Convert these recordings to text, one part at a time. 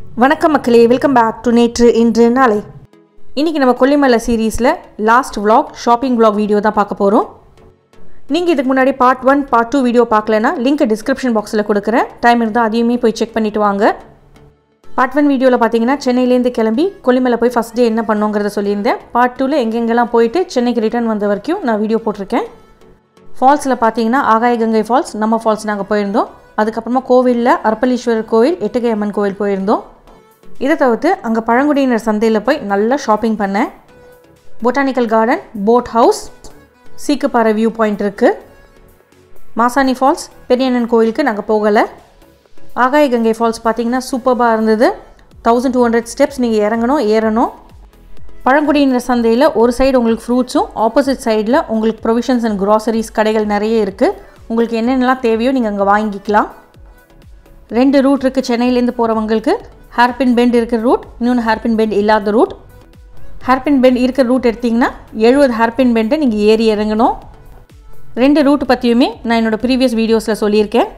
வணக்கம் மக்களே welcome back to நேற்று இன்று நாளை இன்றைக்கி நம்ம கொல்லிமலை சீரீஸில் last vlog shopping vlog video தான் பார்க்க போகிறோம் நீங்கள் இதுக்கு முன்னாடி part one part two video பார்க்கலனா லிங்க் டிஸ்கிரிப்ஷன் பாக்ஸில் கொடுக்குறேன் டைம் இருந்தால் அதையுமே போய் செக் பண்ணிவிட்டு வாங்க பார்ட் ஒன் வீடியோவில் பார்த்தீங்கன்னா சென்னையிலேருந்து கிளம்பி கொல்லிமலை போய் ஃபஸ்ட் டே என்ன பண்ணோங்கிறத சொல்லியிருந்தேன் பார்ட் டூவில் எங்கெங்கெல்லாம் போயிட்டு சென்னைக்கு ரிட்டர்ன் வந்த வரைக்கும் நான் வீடியோ போட்டிருக்கேன் ஃபால்ஸில் பார்த்தீங்கன்னா ஆகாய கங்கை ஃபால்ஸ் நம்ம ஃபால்ஸ் நாங்கள் போயிருந்தோம் அதுக்கப்புறமா கோவிலில் அர்ப்பலீஸ்வரர் கோவில் எட்டுகை அம்மன் கோவில் போயிருந்தோம் இதை தவிர்த்து அங்கே பழங்குடியினர் சந்தையில் போய் நல்லா ஷாப்பிங் பண்ணேன் botanical garden boat house Seekuparai view point இருக்குது மாசாணி ஃபால்ஸ் பெரியண்ணன் கோயிலுக்கு நாங்கள் போகலை ஆகாய கங்கை ஃபால்ஸ் பார்த்தீங்கன்னா சூப்பராக இருந்தது தௌசண்ட் டூ ஹண்ட்ரட் ஸ்டெப்ஸ் நீங்கள் இறங்கணும் ஏறணும் பழங்குடியினர் சந்தையில் ஒரு சைடு உங்களுக்கு ஃப்ரூட்ஸும் ஆப்போசிட் சைடில் உங்களுக்கு ப்ரொவிஷன்ஸ் அண்ட் க்ராசரிஸ் கடைகள் நிறைய இருக்குது உங்களுக்கு என்னென்னலாம் தேவையோ நீங்கள் அங்கே வாங்கிக்கலாம் ரெண்டு ரூட் இருக்குது சென்னையிலேருந்து போகிறவங்களுக்கு ஹேர்பின் பெண்ட் இருக்கிற ரூட் இன்னொன்று ஹேர்பின் பெண்ட் இல்லாத ரூட் ஹேர்பின் பெண்ட் இருக்கிற ரூட் எடுத்திங்கன்னா எழுபது ஹேர்பின் பெண்டை நீங்கள் ஏறி இறங்கணும் ரெண்டு ரூட் பற்றியுமே நான் என்னோடய ப்ரீவியஸ் வீடியோஸில் சொல்லியிருக்கேன்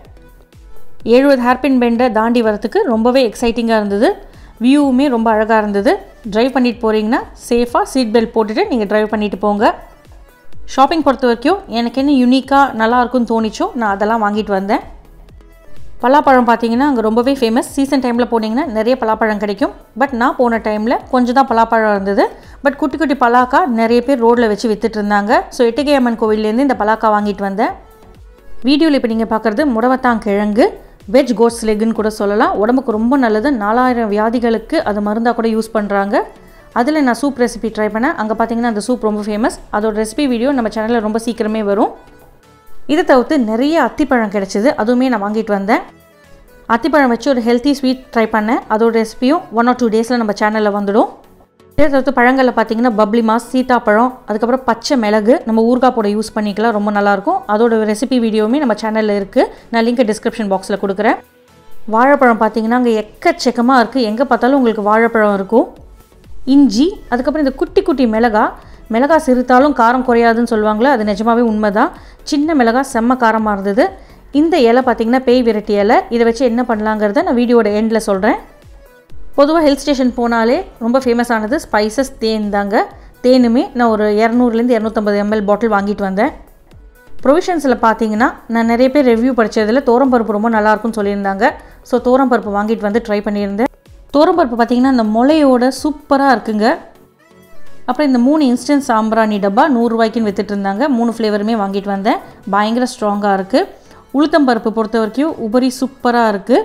எழுபது ஹேர்பின் பெண்டை தாண்டி வரத்துக்கு ரொம்பவே எக்ஸைட்டிங்காக இருந்தது வியூவுமே ரொம்ப அழகாக இருந்தது ட்ரைவ் பண்ணிட்டு போகிறீங்கன்னா சேஃபாக சீட் பெல்ட் போட்டுட்டு நீங்கள் ட்ரைவ் பண்ணிட்டு போங்க ஷாப்பிங் பொறுத்த வரைக்கும் எனக்கு என்ன யூனிக்காக நல்லா இருக்கும்னு தோணிச்சோ நான் அதெல்லாம் வாங்கிட்டு வந்தேன் பலாப்பழம் பார்த்தீங்கன்னா அங்கே ரொம்பவே ஃபேமஸ் சீசன் டைமில் போனீங்கன்னா நிறைய பலாப்பழம் கிடைக்கும் பட் நான் போன டைமில் கொஞ்சம் தான் பலாப்பழம் இருந்தது பட் குட்டி குட்டி பலாக்கா நிறைய பேர் ரோட்டில் வச்சு வித்துட்டு இருந்தாங்க ஸோ எட்டுகை அம்மன் கோவில்லேருந்து இந்த பலாக்கா வாங்கிட்டு வந்தேன் வீடியோவில் இப்போ நீங்கள் பார்க்குறது முடவத்தாங் கிழங்கு வெஜ் கோட்ஸ் லெக்குன்னு கூட சொல்லலாம் உடம்புக்கு ரொம்ப நல்லது நாலாயிரம் வியாதிகளுக்கு அது மருந்தாக கூட யூஸ் பண்ணுறாங்க அதில் நான் சூப் ரெசிபி ட்ரை பண்ணேன் அங்கே பார்த்தீங்கன்னா அந்த சூப் ரொம்ப ஃபேமஸ் அதோட ரெசிபி வீடியோ நம்ம சேனலில் ரொம்ப சீக்கிரமே வரும் இதை தவிர்த்து நிறைய அத்திப்பழம் கிடச்சிது அதுவுமே நான் வாங்கிட்டு வந்தேன் அத்திப்பழம் வச்சு ஒரு ஹெல்த்தி ஸ்வீட் ட்ரை பண்ணேன் அதோட ரெசிபியும் ஒன் ஆர் டூ டேஸில் நம்ம சேனலில் வந்துடும் இதை தவிர்த்து பழங்களில் பார்த்தீங்கன்னா பப்ளி மாஸ் சீத்தாப்பழம் அதுக்கப்புறம் பச்சை மிளகு நம்ம ஊறுகாய் போட யூஸ் பண்ணிக்கலாம் ரொம்ப நல்லாயிருக்கும் அதோட ரெசிபி வீடியோவுமே நம்ம சேனலில் இருக்குது நான் லிங்க் டிஸ்கிரிப்ஷன் பாக்ஸில் கொடுக்குறேன் வாழைப்பழம் பார்த்தீங்கன்னா அங்கே எக்கச்சக்கமாக இருக்குது எங்கே பார்த்தாலும் உங்களுக்கு வாழைப்பழம் இருக்கும் இஞ்சி அதுக்கப்புறம் இந்த குட்டி குட்டி மிளகா மிளகா சிறுத்தாலும் காரம் குறையாதுன்னு சொல்லுவாங்களே அது நிஜமாவே உண்மைதான் சின்ன மிளகா செம்ம காரமாக இருந்தது இந்த இலை பார்த்திங்கன்னா பேய் விரட்டி இலை இதை வச்சு என்ன பண்ணலாங்கிறத நான் வீடியோட எண்டில் சொல்கிறேன் பொதுவாக ஹில் ஸ்டேஷன் போனாலே ரொம்ப ஃபேமஸ் ஆனது ஸ்பைசஸ் தேன் தாங்க தேனுமே நான் ஒரு இரநூறுலேருந்து இரநூத்தம்பது எம்எல் பாட்டில் வாங்கிட்டு வந்தேன் ப்ரொவிஷன்ஸில் பார்த்தீங்கன்னா நான் நிறைய பேர் ரிவ்யூ படித்ததில் தோரம்பருப்பு ரொம்ப நல்லாயிருக்கும்னு சொல்லியிருந்தாங்க ஸோ தோரம்பருப்பு வாங்கிட்டு வந்து ட்ரை பண்ணியிருந்தேன் தோரம்பருப்பு பார்த்திங்கன்னா அந்த முளையோட சூப்பராக இருக்குங்க அப்புறம் இந்த மூணு இன்ஸ்டன்ட் சாம்பிராணி டப்பா நூறுரூவாய்க்குன்னு வித்துட்டு இருந்தாங்க மூணு ஃப்ளேவருமே வாங்கிட்டு வந்தேன் பயங்கர ஸ்ட்ராங்காக இருக்குது உளுத்தம்பருப்பு பொறுத்த வரைக்கும் உபரி சூப்பராக இருக்குது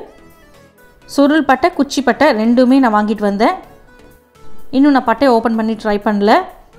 சுருள் பட்டை குச்சி பட்டை ரெண்டுமே நான் வாங்கிட்டு வந்தேன் இன்னும் நான் பட்டையை ஓப்பன் பண்ணி ட்ரை பண்ணல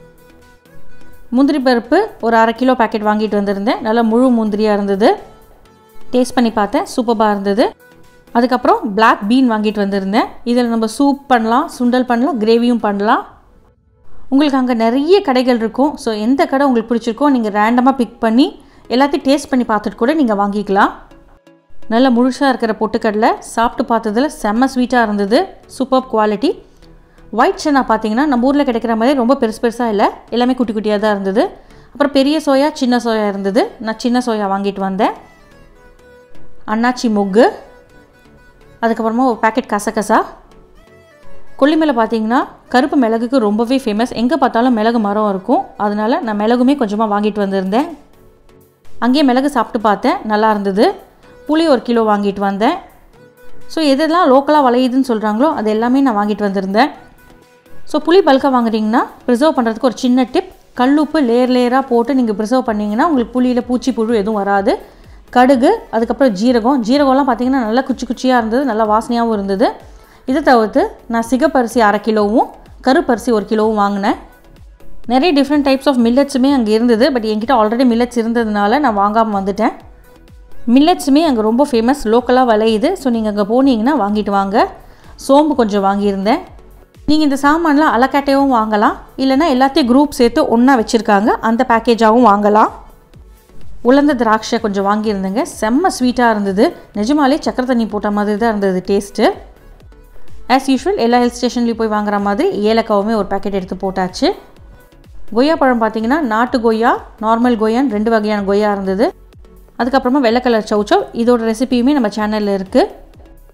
முந்திரி பருப்பு ஒரு அரை கிலோ பேக்கெட் வாங்கிட்டு வந்திருந்தேன் நல்லா முழு முந்திரியாக இருந்தது டேஸ்ட் பண்ணி பார்த்தேன் சூப்பராக இருந்தது அதுக்கப்புறம் பிளாக் பீன் வாங்கிட்டு வந்திருந்தேன் இதில் நம்ம சூப் பண்ணலாம் சுண்டல் பண்ணலாம் கிரேவியும் பண்ணலாம் உங்களுக்கு அங்கே நிறைய கடைகள் இருக்கும் ஸோ எந்த கடை உங்களுக்கு பிடிச்சிருக்கோ நீங்கள் ரேண்டமாக பிக் பண்ணி எல்லாத்தையும் டேஸ்ட் பண்ணி பார்த்துட்டு கூட நீங்கள் வாங்கிக்கலாம் நல்ல முழுசாக இருக்கிற பொட்டுக்கடலை சாப்பிட்டு பார்த்ததில் செம்ம ஸ்வீட்டாக இருந்தது சூப்பர் குவாலிட்டி ஒயிட் சனா பார்த்தீங்கன்னா நம்ம ஊரில் கிடைக்கிற மாதிரி ரொம்ப பெருசு பெருசாக இல்லை எல்லாமே குட்டி குட்டியாக தான் இருந்தது அப்புறம் பெரிய சோயா சின்ன சோயா இருந்தது நான் சின்ன சோயா வாங்கிட்டு வந்தேன் அண்ணாச்சி மொக்கு அதுக்கப்புறமா ஒரு பேக்கெட் கசகசா கொல்லிமலை பார்த்தீங்கன்னா கருப்பு மிளகுக்கு ரொம்பவே ஃபேமஸ் எங்கே பார்த்தாலும் மிளகு மரம் இருக்கும் அதனால் நான் மிளகுமே கொஞ்சமாக வாங்கிட்டு வந்திருந்தேன் அங்கேயே மிளகு சாப்பிட்டு பார்த்தேன் நல்லா இருந்தது புளி ஒரு கிலோ வாங்கிட்டு வந்தேன் ஸோ எதெல்லாம் லோக்கலாக விளையுதுன்னு சொல்கிறாங்களோ அது எல்லாமே நான் வாங்கிட்டு வந்திருந்தேன் ஸோ புளி பல்காக வாங்குறீங்கன்னா ப்ரிசர்வ் பண்ணுறதுக்கு ஒரு சின்ன டிப் கல்லுப்பு லேயர் லேயராக போட்டு நீங்கள் ப்ரிசர்வ் பண்ணிங்கன்னா உங்களுக்கு புளியில் பூச்சி புழு எதுவும் வராது கடுகு அதுக்கப்புறம் ஜீரகம் ஜீரகம்லாம் பார்த்தீங்கன்னா நல்லா குச்சி குச்சியாக இருந்தது நல்லா வாசனையாகவும் இருந்தது இதை தவிர்த்து நான் சிகப்பரிசி அரை கிலோவும் கருப்பரிசி ஒரு கிலோவும் வாங்கினேன் நிறைய டிஃப்ரெண்ட் டைப்ஸ் ஆஃப் மில்லட்ஸுமே அங்கே இருந்தது பட் என்கிட்ட ஆல்ரெடி மில்லட்ஸ் இருந்ததுனால நான் வாங்காமல் வந்துட்டேன் மில்லட்ஸுமே அங்கே ரொம்ப ஃபேமஸ் லோக்கலாக விளையுது ஸோ நீங்கள் அங்கே போனீங்கன்னா வாங்கிட்டு வாங்க சோம்பு கொஞ்சம் வாங்கியிருந்தேன் நீங்கள் இந்த சாமான்லாம் அலக்காட்டையும் வாங்கலாம் இல்லைனா எல்லாத்தையும் குரூப் சேர்த்து ஒன்றா வச்சுருக்காங்க அந்த பேக்கேஜாகவும் வாங்கலாம் உலர்ந்த திராட்சை கொஞ்சம் வாங்கியிருந்தேங்க செம்ம ஸ்வீட்டாக இருந்தது நிஜமாலே சக்கரை தண்ணி போட்ட மாதிரி தான் இருந்தது டேஸ்ட்டு ஆஸ் யூஷுவல் எல்லா ஹில் ஸ்டேஷன்லேயும் போய் வாங்குற மாதிரி ஏலக்காவுமே ஒரு பேக்கெட் எடுத்து போட்டாச்சு கொய்யா பழம் பார்த்தீங்கன்னா நாட்டு கொய்யா நார்மல் கொய்யான்னு ரெண்டு வகையான கொய்யா இருந்தது அதுக்கப்புறமா வெள்ளை கலர் சவுச்சவ் இதோட ரெசிபியுமே நம்ம சேனலில் இருக்குது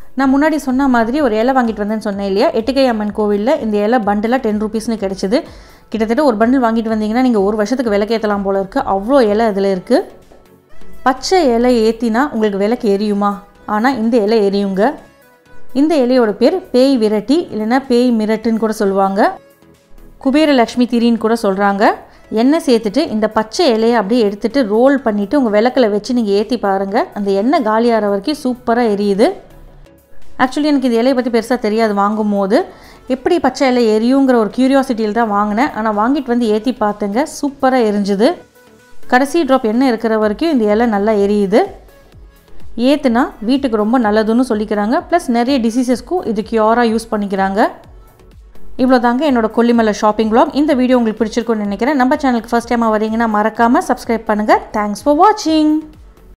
நான் முன்னாடி சொன்ன மாதிரி ஒரு இலை வாங்கிட்டு வந்தேன்னு சொன்னேன் இல்லையா எட்டுக்கை அம்மன் கோவிலில் இந்த இலை பண்டிலாக டென் ருபீஸ்னு கிடச்சிது கிட்டத்தட்ட ஒரு பண்டில் வாங்கிட்டு வந்தீங்கன்னா நீங்கள் ஒரு வருஷத்துக்கு விளக்கேற்றலாம் போல இருக்குது அவ்வளோ இலை அதில் இருக்குது பச்சை இலை ஏற்றினா உங்களுக்கு விளக்கு எரியுமா ஆனால் இந்த இலை எரியுங்க இந்த இலையோட பேர் பேய் விரட்டி இல்லைன்னா பேய் மிரட்டுன்னு கூட சொல்லுவாங்க குபேர லக்ஷ்மி திரின்னு கூட சொல்கிறாங்க எண்ணெய் சேர்த்துட்டு இந்த பச்சை இலையை அப்படியே எடுத்துகிட்டு ரோல் பண்ணிவிட்டு உங்கள் விளக்கில் வச்சு நீங்கள் ஏற்றி பாருங்கள் அந்த எண்ணெய் காலியாகிற வரைக்கும் சூப்பராக எரியுது ஆக்சுவலி எனக்கு இந்த இலையை பற்றி பெருசாக தெரியாது வாங்கும் போது எப்படி பச்சை இலை எரியுங்கிற ஒரு க்யூரியாசிட்டியில் தான் வாங்கினேன் ஆனால் வாங்கிட்டு வந்து ஏற்றி பார்த்தேங்க சூப்பராக எரிஞ்சுது கடைசி ட்ராப் எண்ணெய் இருக்கிற வரைக்கும் இந்த இலை நல்லா எரியுது ஏற்றுனா வீட்டுக்கு ரொம்ப நல்லதுன்னு சொல்லிக்கிறாங்க ப்ளஸ் நிறைய டிசீசஸ்க்கும் இது க்யூராக யூஸ் பண்ணிக்கிறாங்க இவ்வளோ தாங்க என்னோட கொல்லிமலை ஷாப்பிங் vlog இந்த வீடியோ உங்களுக்கு பிடிச்சிருக்கும்னு நினைக்கிறேன் நம்ம சேனலுக்கு ஃபஸ்ட் டைமாக வரீங்கன்னா மறக்காமல் சப்ஸ்கிரைப் பண்ணுங்கள் தேங்க்ஸ் ஃபார் வாட்சிங்